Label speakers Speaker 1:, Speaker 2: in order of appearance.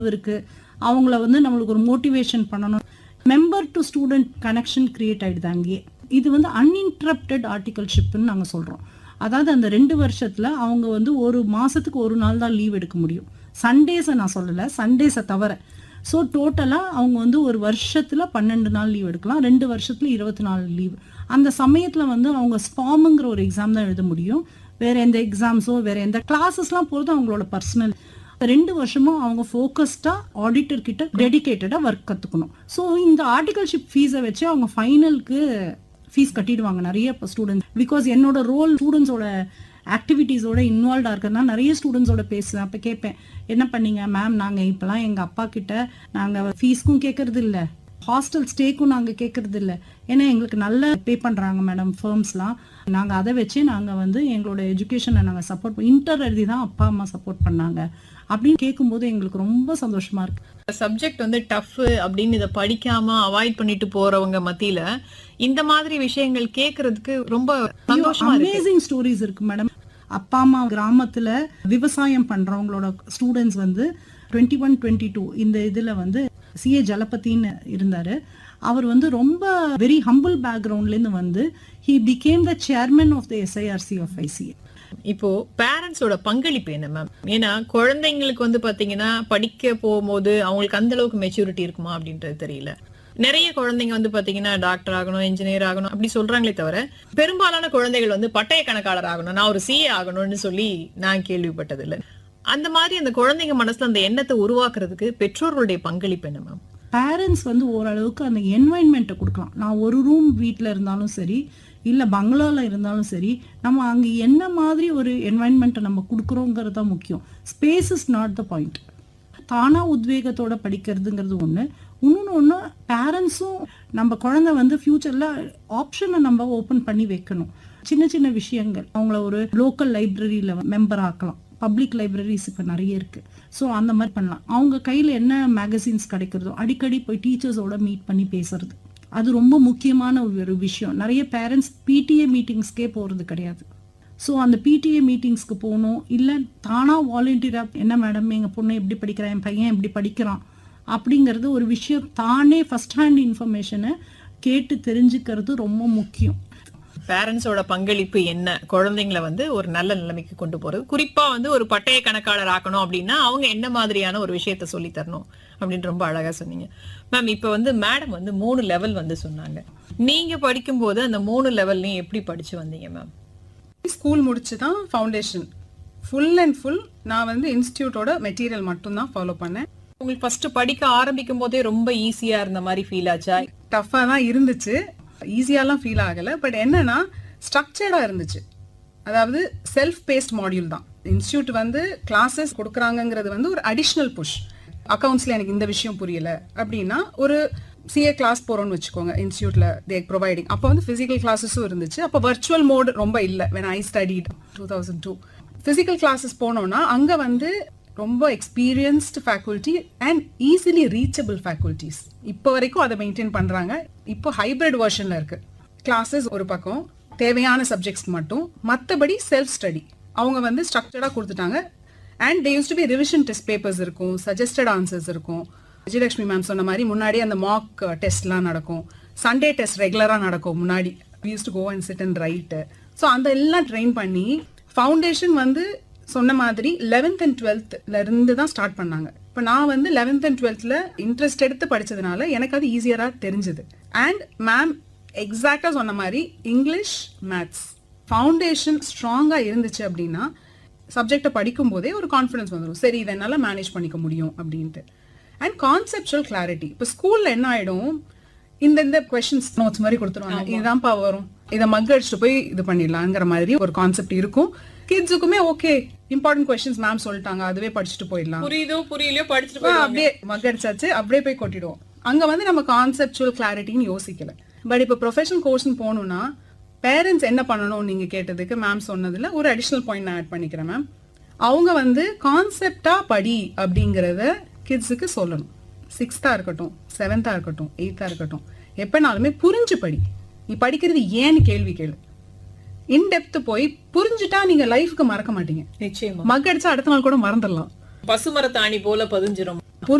Speaker 1: இருக்கு அவங்கள வந்து நம்மளுக்கு ஒரு மோட்டிவேஷன் பண்ணணும் member to student connection create ஆயிடுது அங்கேயே இது வந்து அன்இன்டரப்டட் ஆர்டிகல்ஷிப்னு நாங்க சொல்றோம் அதாவது அந்த ரெண்டு வருஷத்துல அவங்க வந்து ஒரு மாசத்துக்கு ஒரு நாள் தான் லீவ் எடுக்க முடியும் சண்டேஸை நான் சொல்லல சண்டேஸை தவிர ஸோ டோட்டலாக அவங்க வந்து ஒரு வருஷத்துல பன்னெண்டு நாள் லீவ் எடுக்கலாம் ரெண்டு வருஷத்துல இருபத்தி நாலு லீவ் அந்த சமயத்துல வந்து அவங்க ஸ்பாமுங்கிற ஒரு எக்ஸாம் தான் எழுத முடியும் வேற எந்த எக்ஸாம்ஸோ வேற எந்த கிளாஸஸ்லாம் போகிறது அவங்களோட பர்சனல் ரெண்டு வருஷமும் அவங்க ஃபோக்கஸ்டா ஆடிட்டர் கிட்ட டெடிகேட்டடா ஒர்க் கத்துக்கணும் ஸோ இந்த ஆர்டிகல்ஷிப் ஃபீஸை வச்சு அவங்க ஃபைனலுக்கு ஃபீஸ் கட்டிடுவாங்க நிறைய ஸ்டூடெண்ட்ஸ் பிகாஸ் என்னோட ரோல் ஸ்டூடெண்ட்ஸோட ஆக்டிவிட்டீஸோட இன்வால்வ்டாக இருக்கிறதுனா நிறைய ஸ்டூடெண்ட்ஸோட பேசுவேன் அப்போ கேட்பேன் என்ன பண்ணீங்க மேம் நாங்கள் இப்போலாம் எங்கள் அப்பா கிட்ட நாங்கள் ஃபீஸ்க்கும் கேட்கறது இல்லை ஹாஸ்டல் ஸ்டேக்கும் நாங்கள் கேட்கறது இல்லை ஏன்னா எங்களுக்கு நல்ல பே பண்ணுறாங்க மேடம் ஃபர்ம்ஸ்லாம் நாங்கள் அதை வச்சு நாங்கள் வந்து எங்களோட எஜுகேஷனை நாங்கள் சப்போர்ட் இன்டர் எழுதி தான் அப்பா அம்மா சப்போர்ட் பண்ணாங்க அப்படின்னு கேட்கும்போது எங்களுக்கு ரொம்ப சந்தோஷமா இருக்கு
Speaker 2: சப்ஜெக்ட் வந்து டஃப் அப்படின்னு இதை படிக்காம அவாய்ட் பண்ணிட்டு போறவங்க மத்தியில இந்த மாதிரி விஷயங்கள் கேக்குறதுக்கு ரொம்ப சந்தோஷமா இருக்கு
Speaker 1: அமேசிங் ஸ்டோரிஸ் இருக்கு மேடம் அப்பா அம்மா கிராமத்துல விவசாயம் பண்றவங்களோட ஸ்டூடெண்ட்ஸ் வந்து டுவெண்ட்டி ஒன் டுவெண்ட்டி டூ இந்த இதுல வந்து சிஏ ஜலபதின்னு இருந்தாரு அவர் வந்து ரொம்ப வெரி ஹம்பிள் பேக்ரவுண்ட்ல இருந்து வந்து he became the chairman of the SIRC of ICA
Speaker 2: இப்போ பேரண்ட்ஸோட பங்களிப்பு என்ன மேம் ஏன்னா குழந்தைங்களுக்கு வந்து பாத்தீங்கன்னா படிக்க போகும்போது அவங்களுக்கு அந்த அளவுக்கு மெச்சூரிட்டி இருக்குமா அப்படின்றது தெரியல நிறைய குழந்தைங்க வந்து பாத்தீங்கன்னா டாக்டர் ஆகணும் இன்ஜினியர் ஆகணும் அப்படி சொல்றாங்களே தவிர பெரும்பாலான குழந்தைகள் வந்து பட்டய கணக்காளர் ஆகணும் நான் ஒரு சிஏ ஆகணும்னு சொல்லி நான் கேள்விப்பட்டது இல்ல அந்த மாதிரி அந்த குழந்தைங்க மனசுல அந்த எண்ணத்தை உருவாக்குறதுக்கு பெற்றோர்களுடைய பங்களிப்பு என்ன மேம்
Speaker 1: பேரண்ட்ஸ் வந்து ஓரளவுக்கு அந்த என்வாயன்மெண்ட்டை கொடுக்கலாம் நான் ஒரு ரூம் வீட்டில் இருந்தாலும் சரி இல்லை பங்களாவில் இருந்தாலும் சரி நம்ம அங்கே என்ன மாதிரி ஒரு என்வாயன்மெண்ட்டை நம்ம கொடுக்குறோங்கிறது தான் முக்கியம் space is not the point தானாக உத்வேகத்தோட படிக்கிறதுங்கிறது ஒன்று இன்னொன்று ஒன்று பேரண்ட்ஸும் நம்ம குழந்தை வந்து ஃப்யூச்சரில் ஆப்ஷனை நம்ம ஓப்பன் பண்ணி வைக்கணும் சின்ன சின்ன விஷயங்கள் அவங்கள ஒரு லோக்கல் லைப்ரரியில் மெம்பர் ஆக்கலாம் பப்ளிக் லைப்ரரிஸ் இப்போ நிறைய இருக்கு ஸோ அந்த மாதிரி பண்ணலாம் அவங்க கையில் என்ன மேகசின்ஸ் கிடைக்கிறதோ அடிக்கடி போய் டீச்சர்ஸோட மீட் பண்ணி பேசுறது அது ரொம்ப முக்கியமான ஒரு விஷயம் நிறைய பேரண்ட்ஸ் பிடிஏ மீட்டிங்ஸ்க்கே போகிறது கிடையாது ஸோ அந்த பிடிஏ மீட்டிங்ஸ்க்கு போகணும் இல்லை தானாக வாலண்டியராக என்ன மேடம் எங்கள் பொண்ணு எப்படி படிக்கிறான் என் பையன் எப்படி படிக்கிறான் அப்படிங்கிறது ஒரு விஷயம் தானே ஃபர்ஸ்ட் ஹேண்ட் இன்ஃபர்மேஷனை கேட்டு தெரிஞ்சுக்கிறது ரொம்ப முக்கியம்
Speaker 2: பேரண்ட்ஸோட பங்களிப்பு என்ன குழந்தைங்களை வந்து ஒரு நல்ல நிலைமைக்கு கொண்டு போறது குறிப்பா வந்து ஒரு பட்டய கணக்காளர் ஆக்கணும் அப்படின்னா அவங்க என்ன மாதிரியான ஒரு விஷயத்த சொல்லி தரணும் அப்படின்னு ரொம்ப அழகா சொன்னீங்க மேம் இப்ப வந்து மேடம் வந்து மூணு லெவல் வந்து சொன்னாங்க நீங்க படிக்கும்போது அந்த மூணு லெவல்லையும் எப்படி படிச்சு வந்தீங்க மேம்
Speaker 3: ஸ்கூல் முடிச்சு தான் ஃபவுண்டேஷன் ஃபுல் அண்ட் ஃபுல் நான் வந்து இன்ஸ்டியூட்டோட மெட்டீரியல் மட்டும்தான் ஃபாலோ பண்ணேன்
Speaker 2: உங்களுக்கு ஃபர்ஸ்ட் படிக்க ஆரம்பிக்கும் போதே ரொம்ப ஈஸியா இருந்த மாதிரி ஃபீல் ஆச்சா
Speaker 3: டஃப்பாக தான் இருந்துச்சு ஈஸியாலாம் ஃபீல் ஆகலை பட் என்னன்னா ஸ்ட்ரக்சர்டாக இருந்துச்சு அதாவது செல்ஃப் பேஸ்ட் மாடியூல் தான் இன்ஸ்டியூட் வந்து கிளாஸஸ் கொடுக்குறாங்கங்கிறது வந்து ஒரு அடிஷ்னல் புஷ் அக்கௌண்ட்ஸில் எனக்கு இந்த விஷயம் புரியல அப்படின்னா ஒரு சிஏ கிளாஸ் போகிறோம்னு வச்சுக்கோங்க இன்ஸ்டியூட்டில் தே ப்ரொவைடிங் அப்போ வந்து ஃபிசிக்கல் கிளாஸஸும் இருந்துச்சு அப்போ வர்ச்சுவல் மோடு ரொம்ப இல்லை when I studied two thousand two physical classes போனோம்னா அங்கே வந்து ரொம்ப experienced faculty and easily reachable faculties இப்போ வரைக்கும் அதை மெயின்டைன் பண்ணுறாங்க இப்போ ஹைபிரிட் வெர்ஷனில் இருக்கு கிளாஸஸ் ஒரு பக்கம் தேவையான சப்ஜெக்ட்ஸ் மட்டும் மற்றபடி செல்ஃப் ஸ்டடி அவங்க வந்து ஸ்ட்ரக்சர்டாக கொடுத்துட்டாங்க and they use to be revision test papers இருக்கும் சஜஸ்டட் ஆன்சர்ஸ் இருக்கும் விஜயலட்சுமி மேம் சொன்ன மாதிரி முன்னாடி அந்த மாக் டெஸ்ட்லாம் நடக்கும் சண்டே டெஸ்ட் ரெகுலராக நடக்கும் முன்னாடி use to go and sit and write so அந்த எல்லாம் ட்ரெயின் பண்ணி ஃபவுண்டேஷன் வந்து சொன்ன மாதிரி லெவன்த் அண்ட் டுவெல்த்ல இருந்து தான் ஸ்டார்ட் பண்ணாங்க இப்போ நான் வந்து லெவன்த் அண்ட் டுவெல்த்தில் இன்ட்ரெஸ்ட் எடுத்து படிச்சதுனால எனக்கு அது ஈஸியராக தெரிஞ்சுது அண்ட் மேம் எக்ஸாக்டாக சொன்ன மாதிரி இங்கிலீஷ் மேத்ஸ் ஃபவுண்டேஷன் ஸ்ட்ராங்காக இருந்துச்சு அப்படின்னா சப்ஜெக்டை படிக்கும் போதே ஒரு கான்ஃபிடன்ஸ் வந்துடும் சரி இதை என்னால் மேனேஜ் பண்ணிக்க முடியும் அப்படின்ட்டு அண்ட் கான்செப்சுவல் கிளாரிட்டி இப்போ ஸ்கூலில் என்ன ஆகிடும் இந்த இந்த கொஷின்ஸ் நோட்ஸ் மாதிரி கொடுத்துருவாங்க இதுதான்ப்பா வரும் இதை மக் அடிச்சுட்டு போய் இது பண்ணிடலாங்கிற மாதிரி ஒரு கான்செப்ட் இருக்கும் கிட்ஸுக்குமே ஓகே இம்பார்ட்டன்ட் கொஸ்டின்ஸ் மேம் சொல்லிட்டாங்க அதுவே படிச்சுட்டு போயிடலாம்
Speaker 2: புரியுதோ புரியலையோ படிச்சுட்டு
Speaker 3: ஆ, அப்படியே மக் அடிச்சாச்சு அப்படியே போய் கொட்டிடுவோம் அங்க வந்து நம்ம கான்செப்சுவல் கிளாரிட்டின்னு யோசிக்கல பட் இப்போ ப்ரொஃபஷனல் கோர்ஸ்னு போகணும்னா பேரண்ட்ஸ் என்ன பண்ணணும் நீங்க கேட்டதுக்கு மேம் சொன்னதுல ஒரு அடிஷ்னல் பாயிண்ட் நான் ஆட் பண்ணிக்கிறேன் மேம் அவங்க வந்து கான்செப்டா படி அப்படிங்கிறத கிட்ஸுக்கு சொல்லணும் சிக்ஸ்த்தா இருக்கட்டும் செவன்த்தா இருக்கட்டும் எயித்தா இருக்கட்டும் எப்பனாலுமே புரிஞ்சு படி நீ படிக்கிறது ஏன்னு கேள்வி கேளு இன்டெப்த் போய் புரிஞ்சுட்டா நீங்க லைஃப்க்கு மறக்க மாட்டீங்க
Speaker 2: நிச்சயமா
Speaker 3: மக் அடிச்சா அடுத்த நாள் கூட மறந்துடலாம்
Speaker 2: பசுமரத்தாணி போல பதிஞ்சிரும்